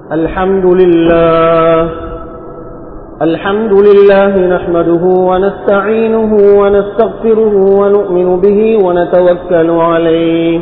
الحمد لله الحمد لله نحمده ونستعينه ونستغفره ونؤمن به ونتوكل عليه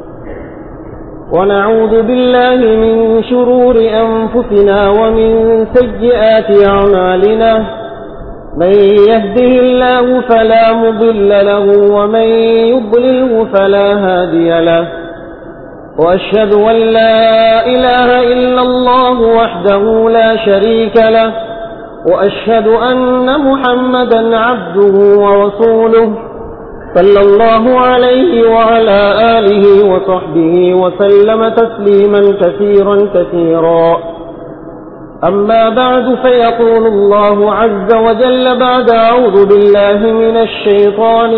ونعوذ بالله من شرور أنفسنا ومن سيئات أعمالنا من يهده الله فلا مضل له ومن يضلله فلا هادي له وأشهد أن لا إله إلا الله وحده لا شريك له وأشهد أن محمدا عبده ورسوله صلى الله عليه وعلى آله وصحبه وسلم تسليما كثيرا كثيرا أما بعد فيقول الله عز وجل بعد أعوذ بالله من الشيطان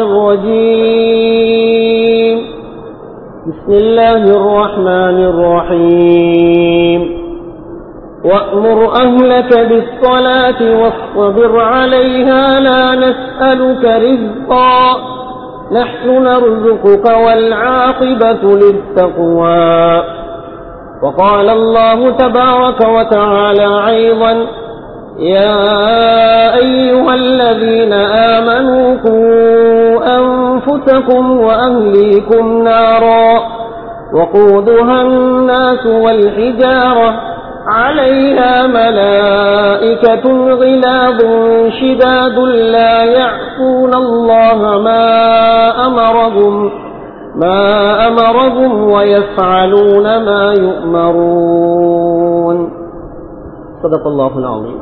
الرجيم بسم الله الرحمن الرحيم وأمر أهلك بالصلاة واصطبر عليها لا نسألك رزقا نحن نرزقك والعاقبة للتقوى وقال الله تبارك وتعالى أيضا يا أيها الذين آمنوا قوا أنفسكم وأهليكم نارا وقودها الناس والحجارة عليها ملائكة غلاظ شداد لا يعصون الله ما أمرهم ما أمرهم ويفعلون ما يؤمرون صدق الله العظيم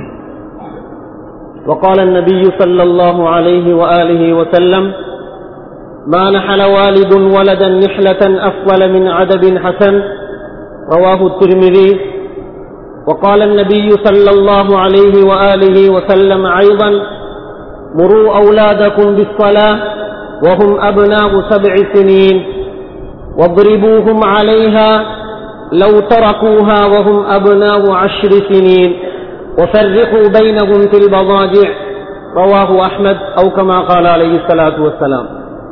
وقال النبي صلى الله عليه وآله وسلم ما نحل والد ولدا نحلة أفضل من عدب حسن رواه الترمذي وقال النبي صلى الله عليه وآله وسلم أيضا مروا أولادكم بالصلاة وهم أبناء سبع سنين واضربوهم عليها لو تركوها وهم أبناء عشر سنين وفرقوا بينهم في المضاجع رواه أحمد أو كما قال عليه الصلاة والسلام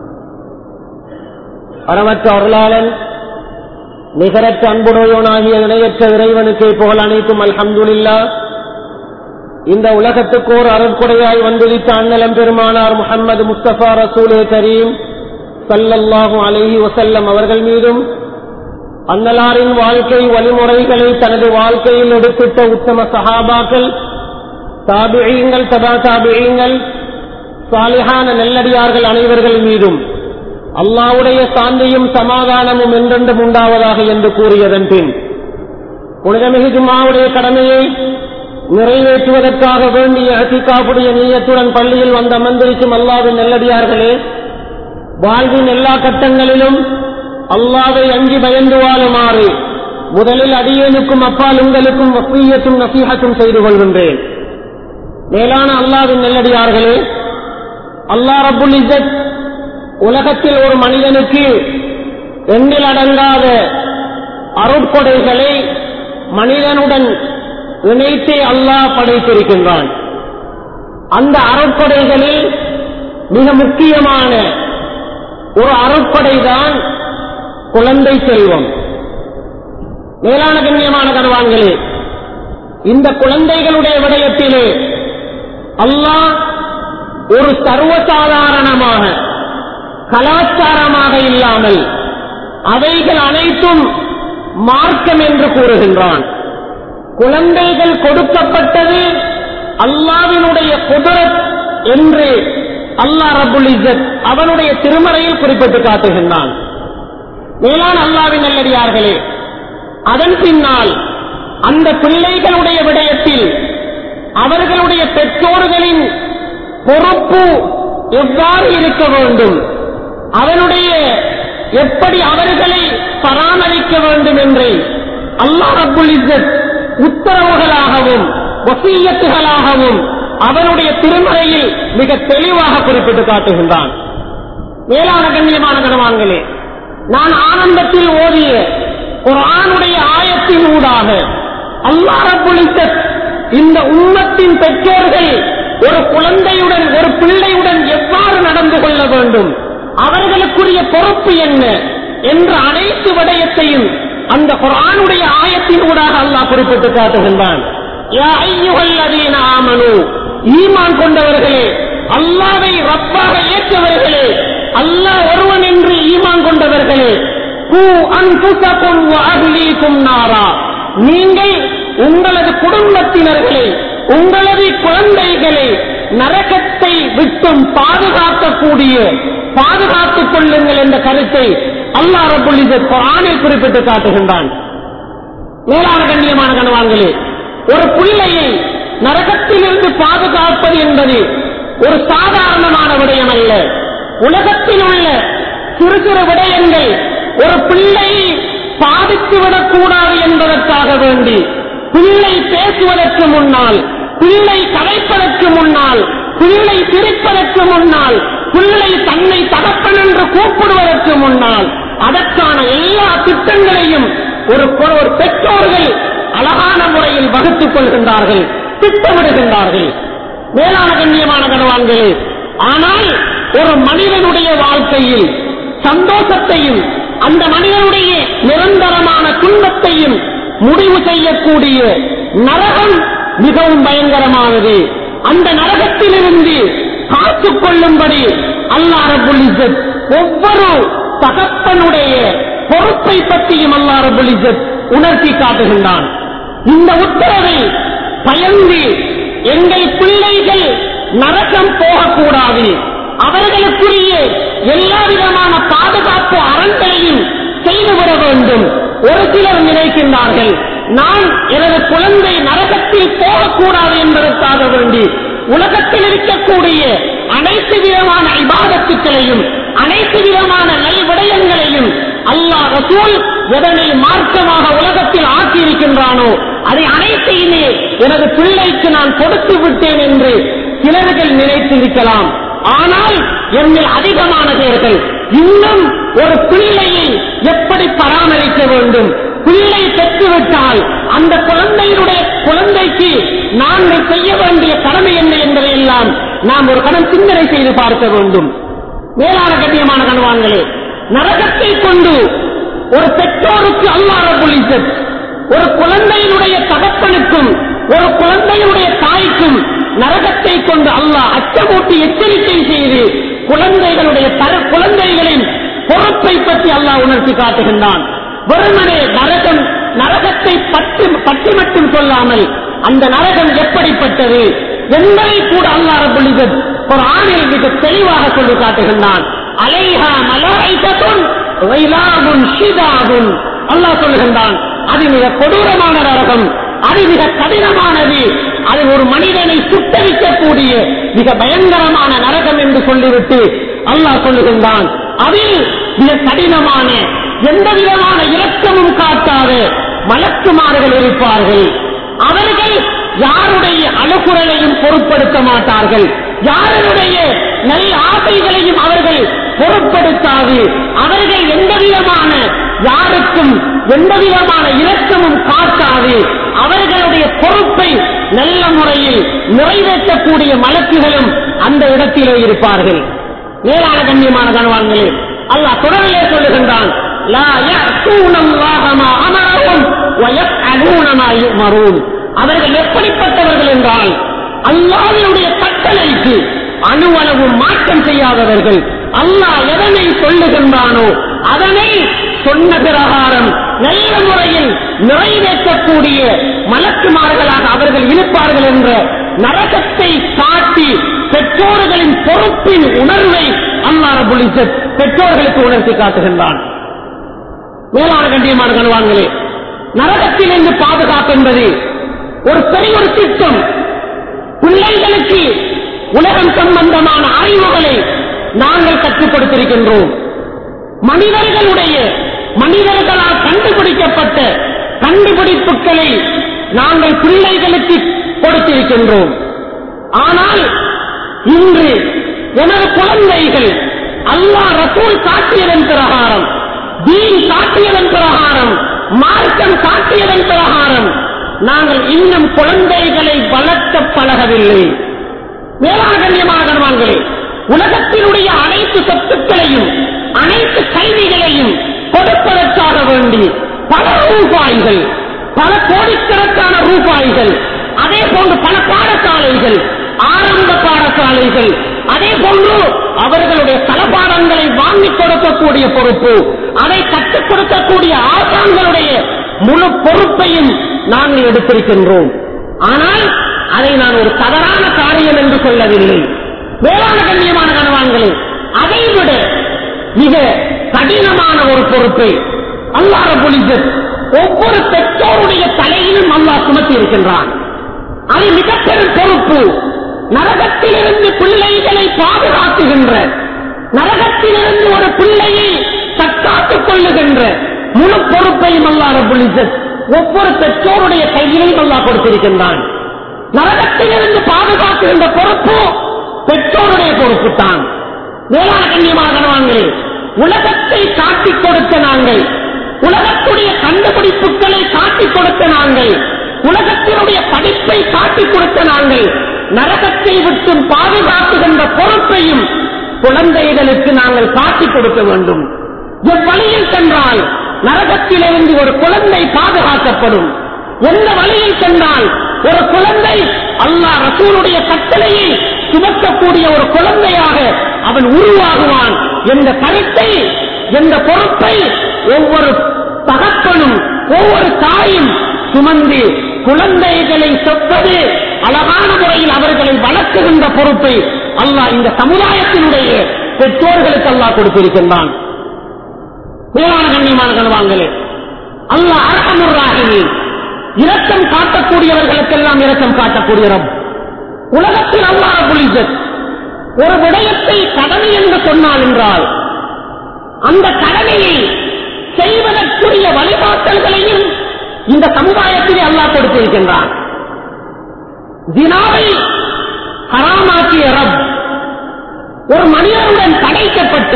அறமற்ற அருளாளன் நிகரற்ற அன்புடையோனாகிய இணையற்ற இறைவனுக்கு புகழ் அனைத்தும் அல்ஹம்துலில்லா இந்த உலகத்துக்கோர் அருட்கொடையாய் வந்துவித்த அண்ணலம் பெருமானார் முகமது முஸ்தபா ரசூலே கரீம் சல்லல்லாஹு அலஹி வசல்லம் அவர்கள் மீதும் அன்னலாரின் வாழ்க்கை வழிமுறைகளை தனது வாழ்க்கையில் எடுத்திட்ட உத்தம சஹாபாக்கள் தாபிழியுங்கள் தபா தாபிழியுங்கள் சாலிஹான நெல்லடியார்கள் அனைவர்கள் மீதும் அல்லாவுடைய சாந்தியும் சமாதானமும் என்றென்றும் உண்டாவதாக என்று கூறியதன் பின் புனிதமிகு ஜும்மாவுடைய கடமையை நிறைவேற்றுவதற்காக வேண்டிய அத்திகாப்புடைய நீயத்துடன் பள்ளியில் வந்த அமர்ந்திருக்கும் அல்லாவின் நெல்லடியார்களே வாழ்வின் எல்லா கட்டங்களிலும் அல்லாவை அங்கி பயந்து வாழுமாறு முதலில் அடியனுக்கும் அப்பால் உங்களுக்கும் வசீயத்தும் நசீகத்தும் செய்து கொள்கின்றேன் மேலான அல்லாவின் நெல்லடியார்களே அல்லா ரபுல் இசத் உலகத்தில் ஒரு மனிதனுக்கு எண்ணில் அடங்காத அருட்கொடைகளை மனிதனுடன் இணைத்து அல்லாஹ் படைத்திருக்கின்றான் அந்த அருட்கொடைகளில் மிக முக்கியமான ஒரு அருட்படைதான் குழந்தை செல்வம் மேலான கண்ணியமான கனவான்களே இந்த குழந்தைகளுடைய விடயத்திலே அல்லாஹ் ஒரு சர்வசாதாரணமாக கலாச்சாரமாக இல்லாமல் அவைகள் அனைத்தும் மார்க்கம் என்று கூறுகின்றான் குழந்தைகள் கொடுக்கப்பட்டது அல்லாவினுடைய குதிரத் என்று அல்லா ரபுல் இசத் அவனுடைய திருமறையில் குறிப்பிட்டு காட்டுகின்றான் மேலான அல்லாவின் நல்லடியார்களே அதன் பின்னால் அந்த பிள்ளைகளுடைய விடயத்தில் அவர்களுடைய பெற்றோர்களின் பொறுப்பு எவ்வாறு இருக்க வேண்டும் அவனுடைய எப்படி அவர்களை பராமரிக்க வேண்டும் என்று அல்லா ரபுல் இசத் உத்தரவுகளாகவும் வசீயத்துகளாகவும் அவனுடைய திருமறையில் மிக தெளிவாக குறிப்பிட்டு காட்டுகின்றான் மேலான கண்ணியமான கனவான்களே நான் ஆனந்தத்தில் ஓதிய ஒரு ஆணுடைய ஆயத்தின் ஊடாக அல்லாரப்புளித்த இந்த உம்மத்தின் பெற்றோர்கள் ஒரு குழந்தையுடன் ஒரு பிள்ளையுடன் எவ்வாறு நடந்து கொள்ள வேண்டும் அவர்களுக்குரிய பொறுப்பு என்ன என்ற அனைத்து விடயத்தையும் அந்த குரானுடைய ஆயத்தின் ஊடாக அல்லாஹ் குறிப்பிட்டு காட்டுகின்றான் யா ஐயுகல்லதீன ஆமனு ஈமான் கொண்டவர்களே அல்லாவை ரப்பாக ஏற்றவர்களே அல்லாஹ் ஒருவன் என்று ஈமான் கொண்டவர்களே கூ அன்புசக்கும் அகலீக்கும் நாரா நீங்கள் உங்களது குடும்பத்தினர்களை உங்களது குழந்தைகளை நரகத்தை விட்டும் பாதுகாக்கக்கூடிய பாதுகாத்துக் கொள்ளுங்கள் என்ற கருத்தை அல்லாஹ் ரபுல் இஸ்ஸத் குர்ஆனில் குறிப்பிட்டு காட்டுகின்றான் மேலான கண்ணியமான கணவான்களே ஒரு பிள்ளையை நரகத்திலிருந்து பாதுகாப்பது என்பது ஒரு சாதாரணமான விடயம் அல்ல உலகத்தில் உள்ள சிறு சிறு விடயங்கள் ஒரு பிள்ளையை பாதித்துவிடக் கூடாது என்பதற்காக வேண்டி பிள்ளை பேசுவதற்கு முன்னால் பிள்ளை கதைப்பதற்கு முன்னால் பிள்ளை சிரிப்பதற்கு முன்னால் பிள்ளை தன்னை தகப்பன் என்று கூப்பிடுவதற்கு முன்னால் அதற்கான எல்லா திட்டங்களையும் ஒரு ஒரு பெற்றோர்கள் அழகான முறையில் வகுத்துக் கொள்கின்றார்கள் திட்டமிடுகின்றார்கள் மேலான கண்ணியமான கணவான்களே ஆனால் ஒரு மனிதனுடைய வாழ்க்கையில் சந்தோஷத்தையும் அந்த மனிதனுடைய நிரந்தரமான துன்பத்தையும் முடிவு செய்யக்கூடிய நரகம் மிகவும் பயங்கரமானது அந்த நரகத்திலிருந்து காத்துக் கொள்ளும்படி அல்லாஹ் ரபுல் இஸ்ஸத் ஒவ்வொரு தகப்பனுடைய பொறுப்பை பற்றியும் அல்லாஹ் ரபுல் இஸ்ஸத் உணர்த்தி காட்டுகின்றான் இந்த உத்தரவை பயந்து எங்கள் பிள்ளைகள் நரகம் போகக்கூடாது அவர்களுக்குரிய எல்லா விதமான பாதுகாப்பு அரண்களையும் செய்துவிட வேண்டும் ஒரு சிலர் நினைக்கின்றார்கள் நான் எனது குழந்தை நரகத்தில் போகக்கூடாது என்பதற்காக வேண்டி உலகத்தில் இருக்கக்கூடிய அனைத்து விதமான இபாதத்துக்களையும் அனைத்து விதமான நல் விடயங்களையும் அல்லாஹ் ரசூல் எதனை மார்க்கமாக உலகத்தில் ஆக்கியிருக்கின்றானோ அதை அனைத்தையுமே எனது பிள்ளைக்கு நான் கொடுத்து விட்டேன் என்று சிலர்கள் நினைத்திருக்கலாம் ஆனால் என்னில் அதிகமான பேர்கள் இன்னும் ஒரு பிள்ளையை எப்படி பராமரிக்க வேண்டும் பிள்ளை பெற்றுவிட்டால் அந்த குழந்தையினுடைய குழந்தைக்கு நாங்கள் செய்ய வேண்டிய கடமை என்ன என்பதை எல்லாம் நாம் ஒரு கடன் சிந்தனை செய்து பார்க்க வேண்டும் மேலான கண்ணியமான கணவான்களே நரகத்தை கொண்டு ஒரு பெற்றோருக்கு அல்லாத புலிசத் ஒரு குழந்தையினுடைய தகப்பனுக்கும் ஒரு குழந்தையுடைய தாய்க்கும் நரகத்தை கொண்டு அல்லாஹ் அச்சமூட்டி எச்சரிக்கை செய்து குழந்தைகளுடைய தர குழந்தைகளின் பொறுப்பை பற்றி அல்லாஹ் உணர்த்தி காட்டுகின்றான் வெறுமனே நரகம் நரகத்தை பற்றி பற்றி மட்டும் சொல்லாமல் அந்த நரகம் எப்படிப்பட்டது என்பதை கூட அல்லாஹ் ரபுல் இஸ்ஸத் ஒரு ஆணில் மிக தெளிவாக சொல்லி காட்டுகின்றான் அலைஹா மலாய்கத்துன் வைலாகுன் ஷிதாகுன் அல்லாஹ் சொல்லுகின்றான் அது மிக கொடூரமான நரகம் அது மிக கடினமானது அது ஒரு மனிதனை சுட்டரிக்கக்கூடிய மிக பயங்கரமான நரகம் என்று சொல்லிவிட்டு அல்லாஹ் சொல்லுகின்றான் அதில் மிக கடினமான எந்த விதமான இரக்கமும் காட்டாத மலக்குமார்கள் இருப்பார்கள் அவர்கள் யாருடைய அழுகுரலையும் பொருட்படுத்த மாட்டார்கள் யாருடைய நல்ல ஆசைகளையும் அவர்கள் பொருட்படுத்தாது அவர்கள் எந்த விதமான யாருக்கும் எந்த விதமான இரக்கமும் காட்டாது அவர்களுடைய பொறுப்பை நல்ல முறையில் நிறைவேற்றக்கூடிய மலக்குகளும் அந்த இடத்திலே இருப்பார்கள் மேலான கண்ணியமான கணவான்களே அல்லாஹ் தொடரிலே சொல்லுகின்றான் லா يأتون الله ما أمرهم ويفعلون ما يؤمرون. அவர்கள் எப்படிப்பட்டவர்கள் என்றால் அல்லாஹ்வுடைய கட்டளைக்கு அணுவளவு மாற்றம் செய்யாதவர்கள் அல்லாஹ் எதனை சொல்லுகின்றானோ அதனை சொன்ன பிரகாரம் நல்ல முறையில் நிறைவேற்றக்கூடிய மலக்குமார்களாக அவர்கள் இருப்பார்கள் என்ற நரகத்தை காட்டி பெற்றோர்களின் பொறுப்பின் உணர்வை அல்லாஹ் ரபுல் இஸ்ஸத் பெற்றோர்களுக்கு உணர்த்தி காட்டுகின்றான் மேலான கண்டியமான கனவான்களே நரகத்திலிருந்து பாதுகாப்பு என்பது ஒரு பெரிய ஒரு திட்டம் பிள்ளைகளுக்கு உலகம் சம்பந்தமான அறிவுகளை நாங்கள் கற்றுக் கொடுத்திருக்கின்றோம் மனிதர்களுடைய மனிதர்களால் கண்டுபிடிக்கப்பட்ட கண்டுபிடிப்புகளை நாங்கள் பிள்ளைகளுக்கு கொடுத்திருக்கின்றோம் ஆனால் இன்று எனது குழந்தைகள் அல்லாஹ் ரசூல் காட்டியதன் பிரகாரம் தீன் காட்டியதன் பிரகாரம் மார்க்கம் காட்டியதன் பிரகாரம் நாங்கள் இன்னும் குழந்தைகளை வளர்க்க பழகவில்லை மேலான கண்ணியமான கண்வான்களே உலகத்தினுடைய அனைத்து சொத்துக்களையும் அனைத்து கல்விகளையும் கொடுப்பதற்காக வேண்டி பல ரூபாய்கள் பல கோடிக்கணக்கான ரூபாய்கள் அதே போன்று பல பாடசாலைகள் ஆரம்ப பாடசாலைகள் அதே போன்று அவர்களுடைய தளபாடங்களை வாங்கி கொடுக்கக்கூடிய பொறுப்பு அதை கற்றுக் கொடுக்கக்கூடிய ஆசான்களுடைய முழு பொறுப்பையும் நாங்கள் எடுத்திருக்கின்றோம் ஆனால் அதை நான் ஒரு தவறான காரியம் என்று சொல்லவில்லை வேளாண் கண்ணியமான கணவான்களே அதைவிட மிக கடினமான ஒரு பொறுப்பை அல்லாஹ் ரபுல் ஒவ்வொரு பெற்றோருடைய தலையிலும் அல்லாஹ் சுமத்தி இருக்கின்றான் அது மிக பெரும் பொறுப்பு நரகத்திலிருந்து பிள்ளைகளை பாதுகாக்குகின்ற நரகத்திலிருந்து ஒரு பிள்ளையை தற்காத்துக் கொள்ளுகின்ற முழு பொறுப்பையும் அல்லாஹ் ரபுல் ஒவ்வொரு பெற்றோருடைய கையிலையும் அல்லாஹ் கொடுத்திருக்கின்றான் நரகத்திலிருந்து பாதுகாக்கின்ற பொறுப்பு பெற்றோருடைய பொறுப்பு தான் வேளாண் கண்ணியமாக கணவான்களே உலகத்தை காட்டிக் கொடுத்த நாங்கள் உலகத்துடைய கண்டுபிடிப்புகளை காட்டிக் கொடுத்த நாங்கள் உலகத்தினுடைய படிப்பை காட்டிக் கொடுத்த நாங்கள் நரகத்தை விட்டு பாதுகாக்குகின்ற பொறுப்பையும் குழந்தைகளுக்கு நாங்கள் காட்டிக் கொடுக்க வேண்டும் எவ்வழியில் சென்றால் நரகத்திலிருந்து ஒரு குழந்தை பாதுகாக்கப்படும் எந்த வழியில் சென்றால் ஒரு குழந்தை அல்லாஹ் ரசூலுடைய கட்டளையை சுமக்கக்கூடிய ஒரு குழந்தையாக அவன் உருவாகுவான் என்ற கருத்தை என்ற பொறுப்பை ஒவ்வொரு தகப்பனும் ஒவ்வொரு தாயும் சுமந்து குழந்தைகளை சொற்பது அழகான முறையில் அவர்களை வளர்க்குகின்ற பொறுப்பை அல்லாஹ் இந்த சமுதாயத்தினுடைய பெற்றோர்களுக்கு அல்லாஹ் கொடுத்திருக்கின்றான் மேலான கண்ணியமான கணவான்களே அல்லாஹ் அரகமுறாகினி இரக்கம் காட்டக்கூடியவர்களுக்கெல்லாம் இரக்கம் காட்டக்கூடிய ரப் உலகத்தில் அல்லாஹ் புலிசத் ஒரு விடயத்தை கடமை என்று சொன்னால் என்றால் அந்த கடமையை செய்வதற்குரிய வழிபாட்டல்களையும் இந்த சமுதாயத்திலே அல்லாஹ் கொடுத்திருக்கின்றான் தினாவை ஹராமாக்கிய ரப் ஒரு மனிதனுடன் படைக்கப்பட்டு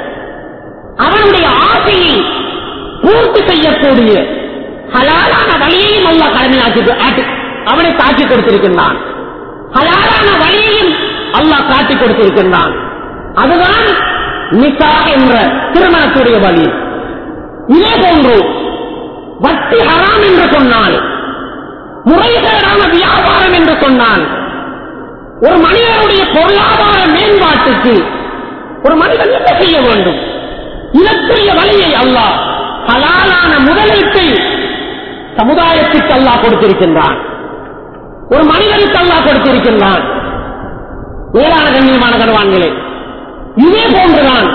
அவனுடைய ஆசையை பூர்த்தி செய்யக்கூடிய ஹலாலான வழியையும் அல்ல கடமையாக்கி அவனை காட்சி கொடுத்திருக்கின்றான் ஹலாலான வழியையும் அல்லாஹ் காட்டி கொடுத்திருக்கின்றான் அதுதான் நிக்கா என்ற திருமணத்துடைய வழி இதே போன்று வட்டி ஹராம் என்று சொன்னால் முறைகேடான வியாபாரம் என்று சொன்னால் ஒரு மனிதனுடைய பொருளாதார மேம்பாட்டுக்கு ஒரு மனிதன் என்ன செய்ய வேண்டும் இதற்குரிய வழியை அல்லாஹ் ஹலாலான முதலீட்டை சமுதாயத்துக்கு அல்லாஹ் கொடுத்திருக்கின்றான் ஒரு மனிதனுக்கு அல்லாஹ் கொடுத்திருக்கின்றான் வேளாண் கண்ணியமான கருவான்களே இதே போன்றுதான்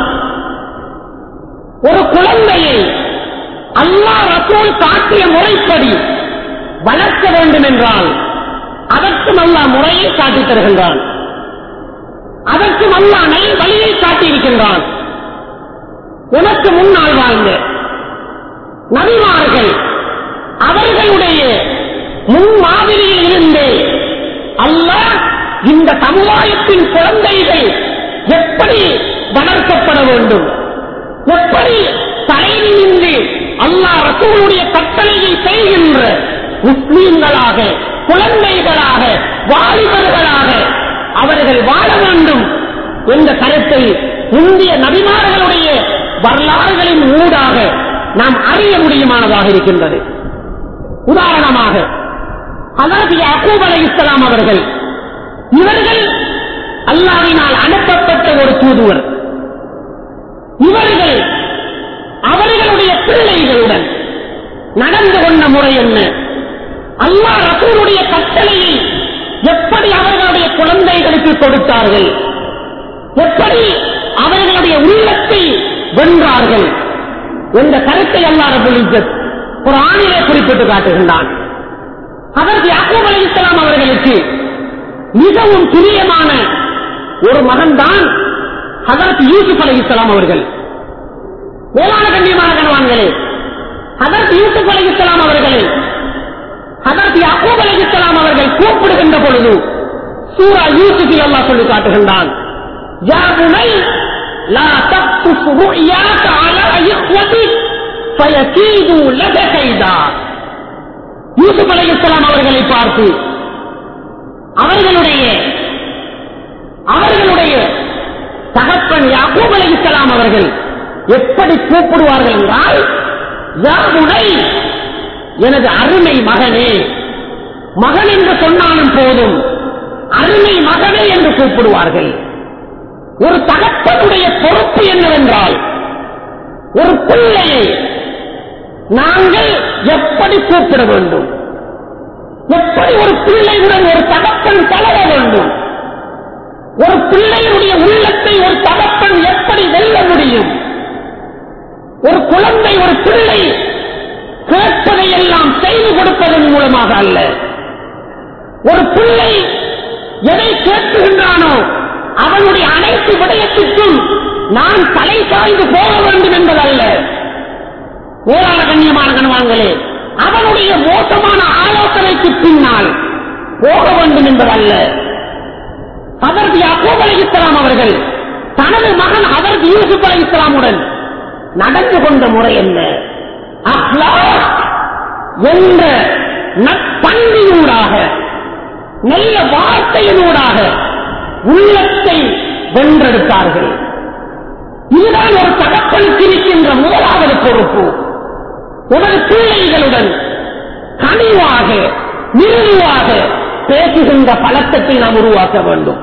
ஒரு குழந்தையை அல்லாஹ் ரசூல் காட்டிய முறைப்படி வளர்க்க வேண்டும் என்றால் அதற்கும் அல்லாஹ் முறையை காட்டித் தருகின்றான் அதற்கும் அல்லாஹ் நல் வழியை காட்டியிருக்கின்றான் உனக்கு முன்னால் வாழ்ந்த நபிமார்கள் அவர்களுடைய முன்மாதிரியில் இருந்து அல்லாஹ் இந்த சமுதாயத்தின் குழந்தைகள் எப்படி வளர்க்கப்பட வேண்டும் எப்படி தலை நின்று அல்லாஹ் ரசூலுடைய கட்டளையை செய்கின்ற முஸ்லீம்களாக குழந்தைகளாக வாலிபர்களாக அவர்கள் வாழ வேண்டும் என்ற கருத்தை முந்தைய நபிமார்களுடைய வரலாறுகளின் ஊடாக நாம் அறிய முடியுமானதாக இருக்கின்றது உதாரணமாக அதாவது அக்கூப் அலை இஸ்லாம் அவர்கள் இவர்கள் அல்லாவினால் அனுப்பப்பட்ட ஒரு தூதுவர் இவர்கள் அவர்களுடைய பிள்ளைகளுடன் நடந்து கொண்ட முறை என்ன அல்லாஹ் ரசூலுடைய கட்டளையை எப்படி அவர்களுடைய குழந்தைகளுக்கு கொடுத்தார்கள் எப்படி அவர்களுடைய உள்ளத்தை வென்றார்கள் என்ற கருத்தை அல்லாஹ் ரபுல் இஸ்ஸத் குர்ஆனிலே குறிப்பிட்டு காட்டுகின்றான் அதற்கு யாக்கூப் அலைஹிஸ்ஸலாம் அவர்களுக்கு மிகவும் பிரியமான ஒரு மகன்தான் ஹதரத் யூசுப் அலைஹிஸ்ஸலாம் அவர்கள் வேளாண் கண்ணியமான கணவான்களே ஹதரத் யூசுப் அலைஹிஸ்ஸலாம் அவர்களை ஹதரத் யாக்கூப் அலைஹிஸ்ஸலாம் அவர்கள் கூப்பிடுகின்ற பொழுது சூரா யூசுஃபில் அல்லாஹ் சொல்லி காட்டுகின்றான் யா புனை லா தக்துஸ் ரு'யாக அலா இக்வதிக் ஃபயகீது லக கைதா யூசுப் அலைஹிஸ்ஸலாம் அவர்களை பார்த்து அவர்களுடைய அவர்களுடைய தகப்பன் யாக்கூப் அலைஹிஸ்ஸலாம் அவர்கள் எப்படி கூப்பிடுவார்கள் என்றால் யா புனை எனது அருமை மகனே மகன் என்று சொன்னாலும் போதும் அருமை மகனே என்று கூப்பிடுவார்கள் ஒரு தகப்பனுடைய பொறுப்பு என்னவென்றால் ஒரு பிள்ளையை நாங்கள் எப்படி கூப்பிட வேண்டும் எப்படி ஒரு பிள்ளையுடன் ஒரு தகப்பன் பழக வேண்டும் ஒரு பிள்ளையுடைய உள்ளத்தை ஒரு தகப்பன் எப்படி வெல்ல முடியும் ஒரு குழந்தை ஒரு பிள்ளை கேட்பதை எல்லாம் செய்து கொடுப்பதன் மூலமாக அல்ல ஒரு பிள்ளை எதை கேட்குகின்றானோ அவனுடைய அனைத்து விடயத்திற்கும் நான் தலை சாய்ந்து போக வேண்டும் என்பதல்ல வேளாண் கண்ணியமான கணவான்களே அவனுடைய மோசமான ஆலோசனைக்கு பின்னால் போக வேண்டும் என்பதல்ல அதற்கு யாக்கூப் அலி இஸ்லாம் அவர்கள் தனது மகன் அதற்கு யூசுப் அலி இஸ்லாமுடன் நடந்து கொண்ட முறை என்ன அஹ்லாக் என்ற நற்பண்பினூடாக நல்ல வார்த்தையினூடாக உள்ளத்தை வென்றெடுத்தார்கள் இதுதான் ஒரு தகப்பனுக்கு இருக்கின்ற முதலாவது பொறுப்பு உனது பிள்ளைகளுடன் கனிவாக மிருதுவாக பேசுகின்ற பழக்கத்தை நாம் உருவாக்க வேண்டும்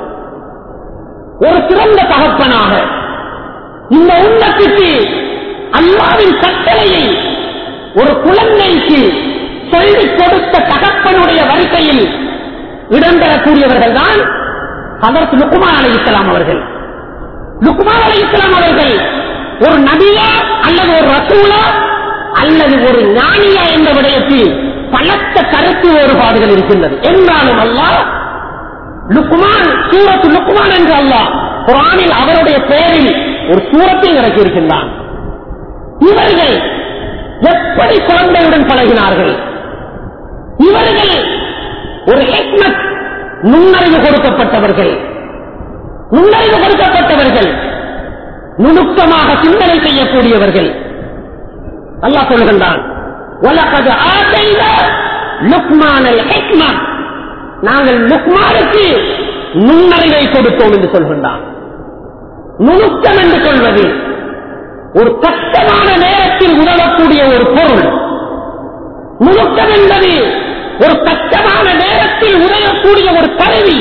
ஒரு சிறந்த தகப்பனாக இந்த உன்னத்துக்கு அல்லாவின் கட்டளையை ஒரு குழந்தைக்கு சொல்லிக் கொடுத்த தகப்பனுடைய வரிசையில் இடம்பெறக்கூடியவர்கள் தான் அதற்கு லுக்குமான் அலி இஸ்லாம் அவர்கள் லுக்மான் அலி இஸ்லாம் அவர்கள் ஒரு நபியா அல்லது ஒரு ரசூலா அல்லது ஒரு ஞானியா என்ற விடயத்தில் பலத்த கருத்து வேறுபாடுகள் இருக்கின்றது என்றாலும் அல்லாஹ் லுக்மான் சூரத்து லுக்மான் என்று அல்லாஹ் குரானில் அவருடைய பெயரில் ஒரு சூரத்தை இறக்கி இருக்கின்றான் இவர்கள் எப்படி குழந்தையுடன் பழகினார்கள் இவர்கள் ஒரு ஹெக்மத் நுண்ணறிவு கொடுக்கப்பட்டவர்கள் நுண்ணறிவு கொடுக்கப்பட்டவர்கள் நுணுக்கமாக சிந்தனை செய்யக்கூடியவர்கள் அல்லாஹ் சொல்கின்றான் உலகது ஆசைத லுக்மானல் ஹெக்மா நாங்கள் லுக்மானுக்கு நுண்ணறிவை கொடுத்தோம் என்று சொல்கின்றான் நுணுக்கம் என்று சொல்வது ஒரு கஷ்டமான நேரத்தில் உதவக்கூடிய ஒரு பொருள் நுணுக்கம் என்பது ஒரு கஷ்டமான நேரத்தில் உதவக்கூடிய ஒரு கருவி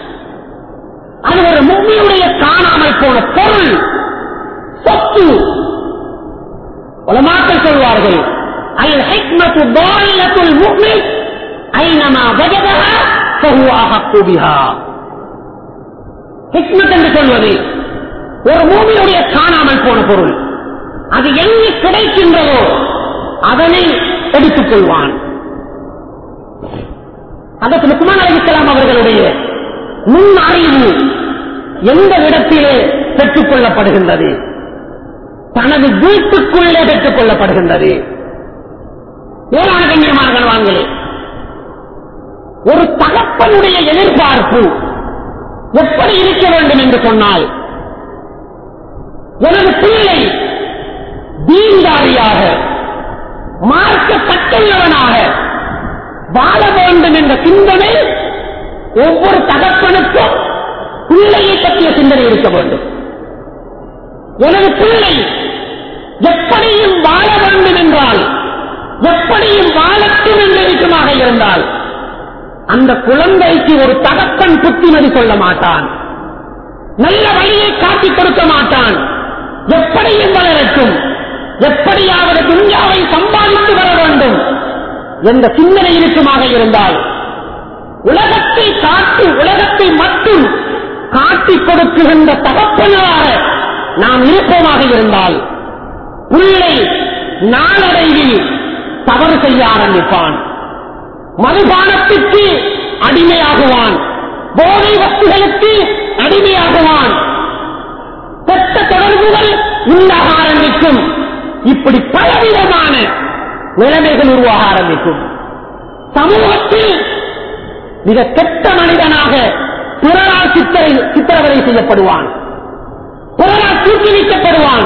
அது ஒரு மும்மியுடைய காணாமல் போன பொருள் சொத்து உலமாக்கள் சொல்வார்கள் அல் ஹிக்மத்து தாயிலத்துல் முஃமின் ஐனமா வஜதஹா ஃபஹுவ அஹக்கு பிஹா ஹிக்மத் என்று சொல்வது ஒரு மூமியுடைய காணாமல் போன பொருள் அது எங்கு கிடைக்கின்றதோ அதனை எடுத்துக் கொள்வான் அதற்கு லுக்மான் அலிஸ்லாம் அவர்களுடைய முன் அறிவு எந்த இடத்திலே பெற்றுக் கொள்ளப்படுகின்றது தனது வீட்டுக்குள்ளே பெற்றுக் கொள்ளப்படுகின்றது ஏழான கண்ணியமானங்கள் வாங்களே ஒரு தகப்பனுடைய எதிர்பார்ப்பு எப்படி இருக்க வேண்டும் என்று சொன்னால் எனது பிள்ளை தீண்டாரியாக மார்க்கப்பட்டுள்ளவனாக வாழ வேண்டும் என்ற சிந்தனை ஒவ்வொரு தகப்பனுக்கும் பிள்ளையை பற்றிய சிந்தனை இருக்க வேண்டும் எனது பிள்ளை எப்படியும் வாழ வேண்டும் என்றால் எப்படியும் வாழட்டும் என்று இருக்குமாக இருந்தால் அந்த குழந்தைக்கு ஒரு தகப்பன் புத்திமதி சொல்ல மாட்டான் நல்ல வழியை காட்டிக் கொடுக்க மாட்டான் எப்படியும் வளரட்டும் எப்படியாவது துன்யாவை சம்பாதித்து வர வேண்டும் என்ற சிந்தனை இருக்குமாக இருந்தால் உலகத்தை காட்டி உலகத்தை மட்டும் காட்டிக் கொடுக்குகின்ற தகப்பனாக நாம் இருப்போமாக இருந்தால் பிள்ளை நாளடைவில் தவறு செய்ய ஆரம்பிப்பான் மதுபானத்திற்கு அடிமையாகுவான் போதை வஸ்துகளுக்கு அடிமையாகுவான் கெட்ட தொடர்புகள் உண்டாக ஆரம்பிக்கும் இப்படி பலவிதமான நிலைமைகள் உருவாக ஆரம்பிக்கும் சமூகத்தில் மிக கெட்ட மனிதனாக பிறரால் சித்திரை சித்திரவதை செய்யப்படுவான் பிறரால் தூக்கி வைக்கப்படுவான்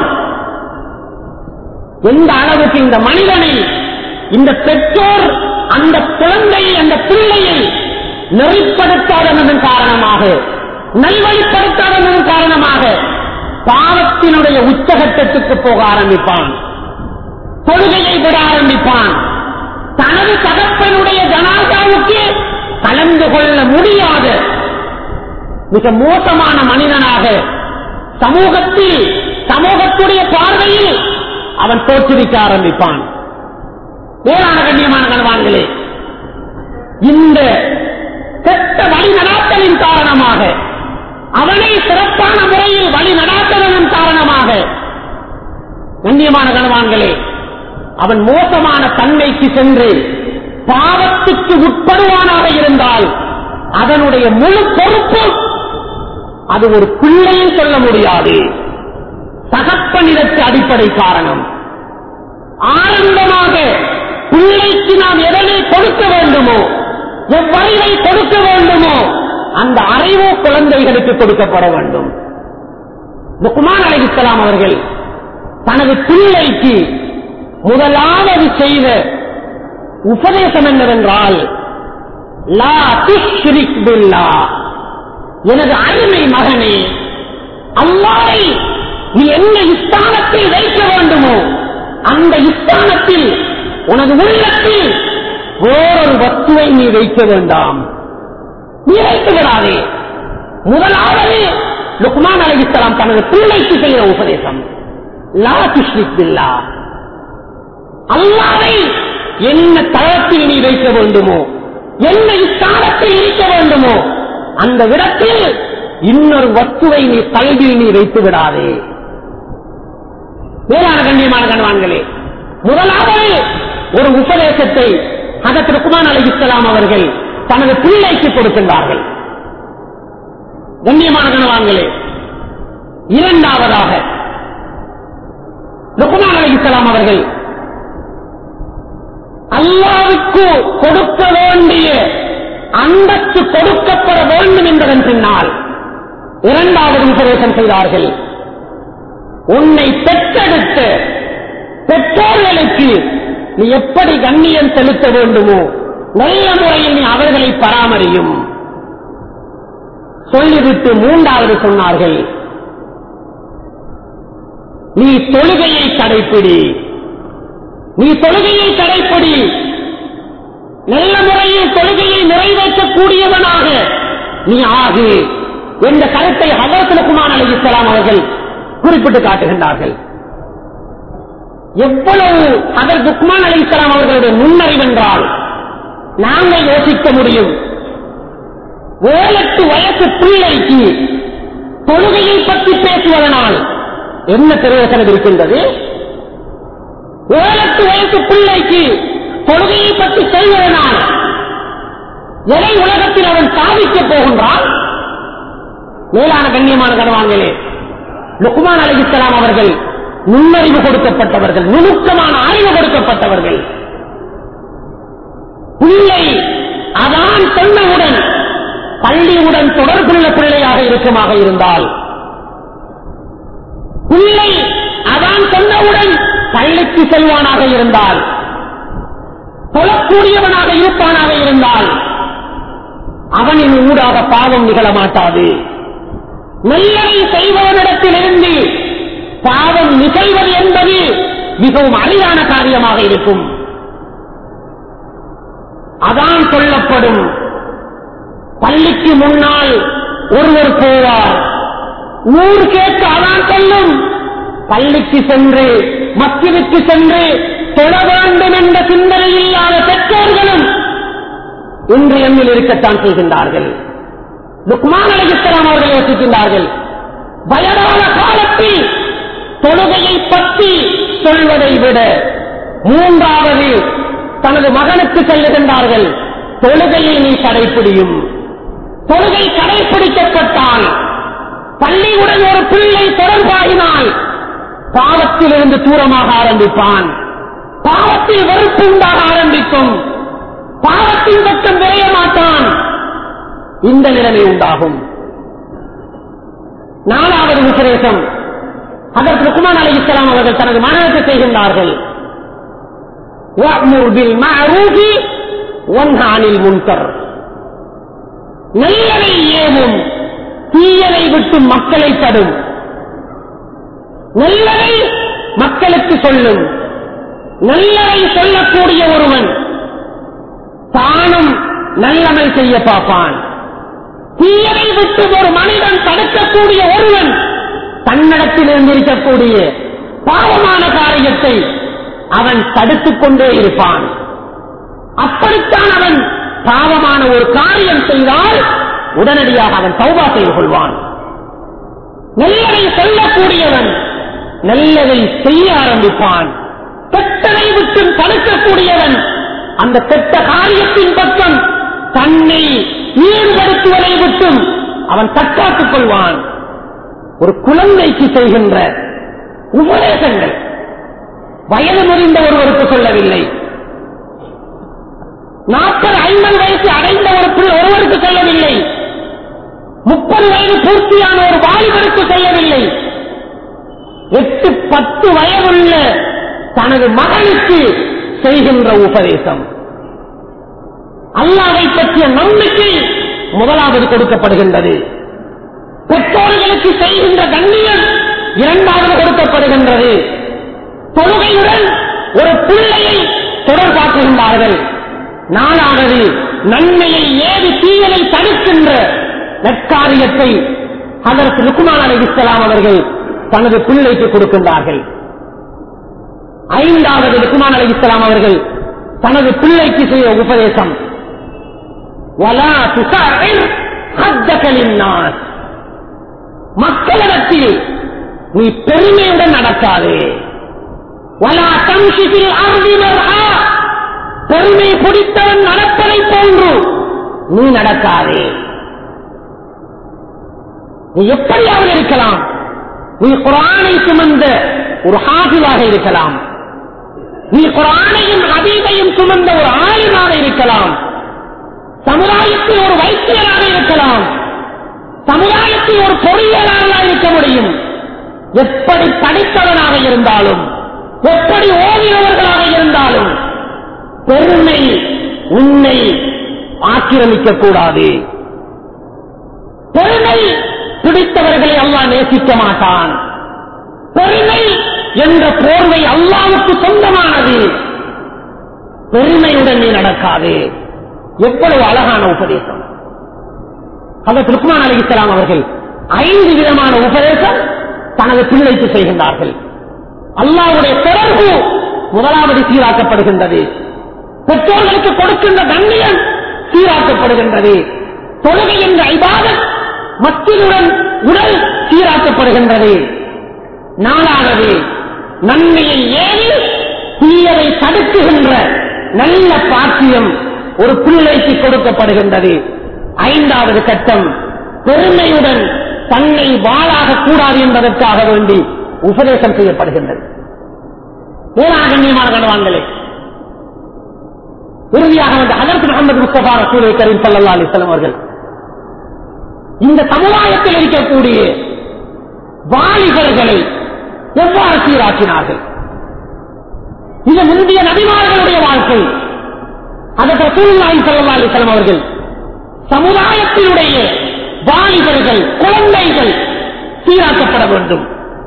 எந்த அளவுக்கு இந்த மனிதனை இந்த பெற்றோர் அந்த குழந்தையை அந்த பிள்ளையை நெறிப்படுத்தாததன் காரணமாக நல்வழிப்படுத்தாததன் காரணமாக பாவத்தினுடைய உச்சகட்டத்துக்கு போக ஆரம்பிப்பான் தொழுகையை விட ஆரம்பிப்பான் தனது தகப்பனுடைய ஜனாதாவுக்கு கலந்து கொள்ள முடியாத மிக மோசமான மனிதனாக சமூகத்தில் சமூகத்துடைய பார்வையில் அவன் தோற்றுவிக்க ஆரம்பிப்பான் வேளாண் கண்ணியமான கணவான்களே இந்த கெட்ட வழி நடாத்தலின் காரணமாக அவனை சிறப்பான முறையில் வழி நடாத்தலின் காரணமாக கண்ணியமான கணவான்களே அவன் மோசமான தன்மைக்கு சென்று பாவத்துக்கு உட்படுவானாக இருந்தால் அதனுடைய முழு பொறுப்பு அது ஒரு பிள்ளையும் சொல்ல முடியாது தகப்பனிடத்து அடிப்படை காரணம் ஆரம்பமாக பிள்ளைக்கு நாம் எதனை கொடுக்க வேண்டுமோ எவ்வறிவை கொடுக்க வேண்டுமோ அந்த அறிவு குழந்தைகளுக்கு கொடுக்கப்பட வேண்டும் குமார் அலிஸ்லாம் அவர்கள் தனது பிள்ளைக்கு முதலாவது செய்த உபதேசம் என்னவென்றால் லா துஷ்ரிக் பில்லா எனது அருமை மகனே அல்லாவை நீ என்ன இஸ்தானத்தில் வைக்க வேண்டுமோ அந்த இஸ்தானத்தில் உனது உள்ளத்தில் வேறொரு வஸ்துவை நீ வைக்க வேண்டாம் நீ வைத்து விடாதே முதலாவது லுக்மான் அலிஸ்லாம் தனது பிள்ளைக்கு செய்த உபதேசம் லா துஷ்ரிக் பில்லா அல்லாவை என்ன தளத்தில் நீ வைக்க வேண்டுமோ என்ன இஸ்தானத்தில் இருக்க வேண்டுமோ அந்த இடத்தில் இன்னொரு வஸ்துவை நீ கல்வியில் நீ வைத்து விடாதே மேலான கண்ணியமான கண்வான்களே முதலாவது ஒரு உபதேசத்தை அதற்கு ருக்குமான் அலி இஸ்லாம் அவர்கள் தனது பிள்ளைக்கு கொடுக்கின்றார்கள் கண்ணியமான கணவான்களே இரண்டாவதாக ருக்குமான் அலி இஸ்லாம் அவர்கள் அல்லாவுக்கு கொடுக்க வேண்டிய அந்தஸ்து கொடுக்கப்பட வேண்டும் என்பதன் பின்னால் இரண்டாவது உபதேசம் செய்தார்கள் உன்னை பெற்றெடுத்த பெற்றோர்களுக்கு நீ எப்படி கண்ணியம் செலுத்த வேண்டுமோ நல்ல முறையில் நீ அவர்களை பராமரியும் சொல்லிவிட்டு மூன்றாவது சொன்னார்கள் நீ தொழுகையை கடைப்பிடி நீ தொழுகையை கடைப்பிடி நல்ல முறையில் தொழுகையை நிறைவேற்றக்கூடியவனாக நீ ஆகு என்ற கருத்தை ஹவரத்துலகுமான் அலி இஸ்லாம் அவர்கள் குறிப்பிட்டு காட்டுகின்றார்கள் எவ்வளவு அதர் துக்மான் அலி இஸ்லாம் அவர்களுடைய முன்னறிவென்றால் நாங்கள் யோசிக்க முடியும் ஏழெட்டு வயசு பிள்ளைக்கு தொழுகையை பற்றி பேசுவதனால் என்ன பிரயோசனம் இருக்கின்றது ஏழெட்டு வயசு பிள்ளைக்கு தொழுகையை பற்றி செய்வதனால் எதை உலகத்தில் அவன் சாதிக்கப் போகின்றான் மேலான கண்ணியமான கனவான்களே லுக்மான் அலிஸ்லாம் அவர்கள் நுண்ணறிவு கொடுக்கப்பட்டவர்கள் நுணுக்கமான அறிவு கொடுக்கப்பட்டவர்கள் பிள்ளை அதான் சொன்னவுடன் பள்ளியுடன் தொடர்புள்ள பிள்ளையாக இருக்குமாக இருந்தால் பிள்ளை அதான் சொன்னவுடன் பள்ளிக்கு செல்வானாக இருந்தால் தொழக்கூடியவனாக இருப்பானாக இருந்தால் அவனின் ஊடாக பாவம் நிகழ மாட்டாது நல்லதை செய்பவனிடத்திலிருந்து பாவம் நிகழ்வது என்பது மிகவும் அரிதான காரியமாக இருக்கும் அதான் சொல்லப்படும் பள்ளிக்கு முன்னால் ஒருவர் போவார் நூறு கேட்க அதான் சொல்லும் பள்ளிக்கு சென்று மக்கிற்கு சென்று தொழ வேண்டும் என்ற சிந்தனை இல்லாத பெற்றோர்களும் இன்று எண்ணில் இருக்கத்தான் செய்கின்றார்கள் லுக்மான் அலிஸ்லாம் அவர்கள் யோசிக்கின்றார்கள் வயதான காலத்தில் தொழுகையை பற்றி சொல்வதை விட மூன்றாவது தனது மகனுக்கு செல்லுகின்றார்கள் தொழுகையை நீ கடைப்பிடியும் தொழுகை கடைப்பிடிக்கப்பட்டால் பள்ளியுடன் ஒரு பிள்ளை தொடர்பாகினால் பாவத்திலிருந்து தூரமாக ஆரம்பிப்பான் பாவத்தில் வெறுப்பு உண்டாக ஆரம்பிக்கும் பாவத்தின் பக்கம் விரைய மாட்டான் இந்த நிலைமை உண்டாகும் நாலாவது விசேஷம் அதற்கு ருக்குமான் அலி இஸ்லாம் அவர்கள் தனது மனநத்தை செய்கின்றார்கள் وَأْمُرْ بِالْمَعْرُوفِ وَانْهَ عَنِ الْمُنكَرِ நல்லதை ஏவும் தீயதை விட்டு மக்களை தடும் நல்லதை மக்களுக்கு சொல்லும் நல்லதை சொல்லக்கூடிய ஒருவன் தானும் நல்லமல் செய்ய பார்ப்பான் தீயவை விட்டு ஒரு மனிதன் தடுக்கக்கூடிய ஒருவன் தன்னிடத்தில் இருந்திருக்கக்கூடிய பாவமான காரியத்தை அவன் தடுத்துக் கொண்டே இருப்பான் அப்படித்தான் அவன் பாவமான ஒரு காரியம் செய்தால் உடனடியாக அவன் தௌபா செய்து கொள்வான் நல்லதை சொல்லக்கூடியவன் நல்லதை செய்ய ஆரம்பிப்பான் கெட்டதை விட்டு தடுக்கக்கூடியவன் அந்த கெட்ட காரியத்தின் பக்கம் தன்னை ஈடுபடுத்துவதை விட்டும் அவன் தற்காத்துக் கொள்வான் ஒரு குழந்தைக்கு செய்கின்ற உபதேசங்கள் வயது முறிந்த ஒருவருக்கு சொல்லவில்லை நாற்பது ஐம்பது வயசு அடைந்த ஒரு பிள்ளை ஒருவருக்கு சொல்லவில்லை முப்பது வயது பூர்த்தியான ஒரு வாலிபருக்கு செய்யவில்லை எட்டு பத்து வயதுள்ள தனது மகனுக்கு செய்கின்ற உபதேசம் அல்லாவை பற்றிய நம்பிக்கை முதலாவது கொடுக்கப்படுகின்றது பெற்றோர்களுக்கு செய்கின்ற கண்ணியம் இரண்டாவது கொடுக்கப்படுகின்றது தொழுகையுடன் ஒரு பிள்ளையை தொடர்பாக்குகின்றார்கள் நாலாவது நன்மையை ஏது தீயலை தடுக்கின்ற நற்காரியத்தை அதற்கு லுக்குமான் அலி இஸ்லாம் அவர்கள் தனது பிள்ளைக்கு கொடுக்கின்றார்கள் ஐந்தாவது லுக்குமான் அலி இஸ்லாம் அவர்கள் தனது பிள்ளைக்கு செய்ய உபதேசம் வலா துசாஇர் ஹத்தக லின்னாஸ். மக்களிடத்தில் நீ பெருமையுடன் நடக்காதே வலா தம்ஷிபில் அர்தி மர்ஆ. பெருமை பிடித்தவன் நடப்பதை போன்று நீ நடக்காதே நீ எப்படியாவது இருக்கலாம் நீ குரானை சுமந்த ஒரு ஹாஃபிலாக இருக்கலாம் நீ குரானையும் அதீதையும் சுமந்த ஒரு ஆளுமாக இருக்கலாம் சமுதாயத்தில் ஒரு வைத்தியராக இருக்கலாம் சமுதாயத்தில் ஒரு பொறியியலாளராக இருக்க முடியும் எப்படி படித்தவனாக இருந்தாலும் எப்படி ஓவியவர்களாக இருந்தாலும் பெருமை உன்னை ஆக்கிரமிக்க கூடாது பெருமை பிடித்தவர்களை அல்லாஹ் நேசிக்க மாட்டான் பெருமை என்ற போர்வை அல்லாவுக்கு சொந்தமானது பெருமையுடன் நீ நடக்காது எவ்வளவு அழகான உபதேசம் அதற்கு ருக்மான் அலி இஸ்லாம் அவர்கள் ஐந்து விதமான உபதேசம் தனது பிள்ளைக்கு செய்கின்றார்கள் அல்லாவுடைய தொடர்பு முதலாவது சீராக்கப்படுகின்றது பெற்றோர்களுக்கு கொடுக்கின்ற கண்ணியம் சீராக்கப்படுகின்றது தொழுகை என்ற ஐபாதத் மத்தியுடன் உடல் சீராக்கப்படுகின்றது நாலாவது நன்மையை ஏறி தீயதை தடுக்குகின்ற நல்ல பாக்கியம் ஒரு பிள்ளைக்கு கொடுக்கப்படுகின்றது ஐந்தாவது கட்டம் பெருமையுடன் தன்னை வாழாக கூடாது என்பதற்காக வேண்டி உபதேசம் செய்யப்படுகின்றது ஏனாக கண்ணியமான கணவான்களே இறுதியாக வந்த அதற்கு முகமது முஸ்தபா ரசூலை கரீம் சல்லா அலிஸ்லாம் அவர்கள் இந்த சமுதாயத்தில் இருக்கக்கூடிய வாலிபர்களை எவ்வாறு சீராக்கினார்கள் இது முந்தைய நபிமார்களுடைய வாழ்க்கை அதற்கு ரசூலுல்லாஹி ஸல்லல்லாஹு அலைஹி வஸல்லம் அவர்கள் சமுதாயத்தினுடைய வாலிபர்கள் குழந்தைகள் சீராக்கப்பட வேண்டும்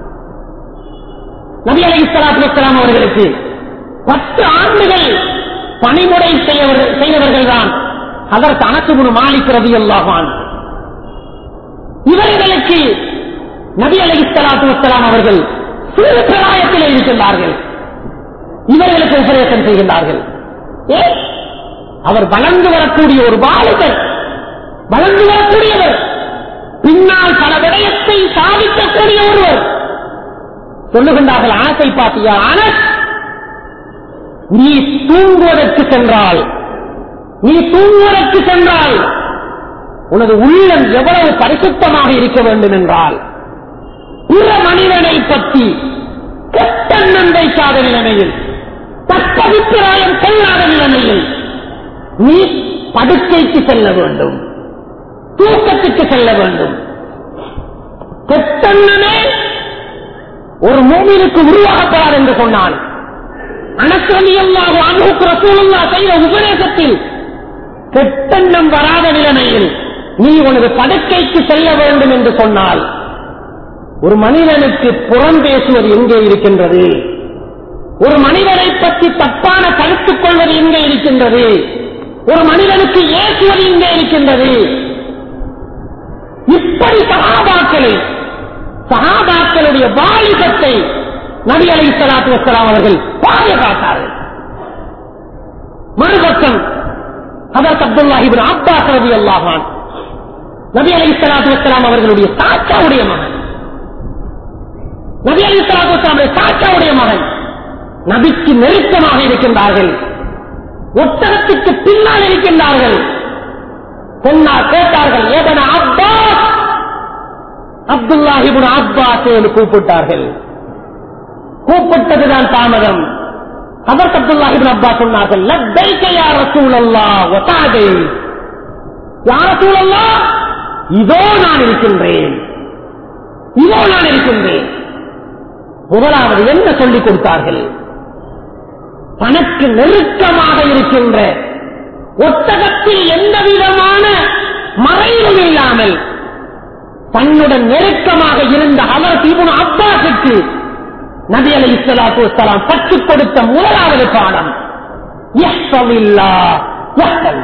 நபி அலி இஸ்லாத்து வஸ்லாம் அவர்களுக்கு பத்து ஆண்டுகள் பணிமுறை செய்தவர்கள் தான் அதற்கு அனசுகுணு மாலிக் ரவி அல்லாஹான் இவர்களுக்கு நபி அலி இஸ்லாத்து வஸ்லாம் அவர்கள் சிறு பிராயத்தில் இருக்கின்றார்கள் இவர்களுக்கு உபதேசம் செய்கின்றார்கள் ஏன் அவர் வளர்ந்து வரக்கூடிய ஒரு பாலிகர் வளர்ந்து வரக்கூடியவர் பின்னால் பல விடயத்தை சாதிக்கக்கூடிய ஒருவர் சொல்லுகின்றார்கள் ஆசை பாத்தியா ஆனஸ் நீ தூங்குவதற்கு சென்றால் நீ தூங்குவதற்கு சென்றால் உனது உள்ளம் எவ்வளவு பரிசுத்தமாக இருக்க வேண்டும் என்றால் பிற மனிதனை பற்றி கெட்டெண்ணம் வைக்காத நிலைமையில் தற்பபிப்பிராயம் கொள்ளாத நிலைமையில் நீ படுக்கைக்கு செல்ல வேண்டும் தூக்கத்துக்கு செல்ல வேண்டும் கெட்டெண்ணமே ஒரு மூமினுக்கு உருவாகப்படாது என்று சொன்னான் அனசலியல்லாக அனுக்கு ரசூலுல்லா செய்த உபதேசத்தில் கெட்டெண்ணம் வராத நிலைமையில் நீ உனது படுக்கைக்கு செல்ல வேண்டும் என்று சொன்னால் ஒரு மனிதனுக்கு புறம் பேசுவது எங்கே இருக்கின்றது ஒரு மனிதனை பற்றி தப்பான கருத்துக் கொள்வது எங்கே இருக்கின்றது ஒரு மனிதனுக்கு ஏற்றுவது இங்கே இருக்கின்றது இப்படி சகாபாக்களை சகாபாக்களுடைய வாலிபத்தை நபி அலை சலாத்து வசலாம் அவர்கள் பாதுகாத்தார்கள் மறுபக்கம் அதற்கு அப்துல்லாஹிபின் அப்பாஸ் ரவி அல்லாஹான் நபி அலை சலாத்து வசலாம் அவர்களுடைய சாச்சாவுடைய மகன் நபி அலி சலாத்து வசலாமுடைய சாச்சாவுடைய மகன் நபிக்கு நெருக்கமாக இருக்கின்றார்கள் ஒட்டகத்துக்கு பின்னால் இருக்கின்றார்கள் சொன்னார் கேட்டார்கள் ஏதன அப்பாஸ் அப்துல்லாஹிபுன் அப்பாஸ் என்று கூப்பிட்டார்கள் கூப்பிட்டதுதான் தாமதம் அதற்கு அப்துல்லாஹிபின் அப்பா சொன்னார்கள் லப்பைக்க யா ரசூலல்லாஹ் வஸாதை யா ரசூலல்லாஹ் இதோ நான் இருக்கின்றேன் இதோ நான் இருக்கின்றேன் முதலாவது என்ன சொல்லிக் கொடுத்தார்கள் தனக்கு நெருக்கமாக இருக்கின்ற ஒட்டகத்தில் எந்த விதமான மறைவும் இல்லாமல் தன்னுடன் நெருக்கமாக இருந்த அவர் இவன் அப்பாசுக்கு நபி அலி இஸ்லாத்து வலாம் கற்றுக் கொடுத்த முதலாவது பாடம் யஹ்ஃபமில்லா யஹ்ஃபல்.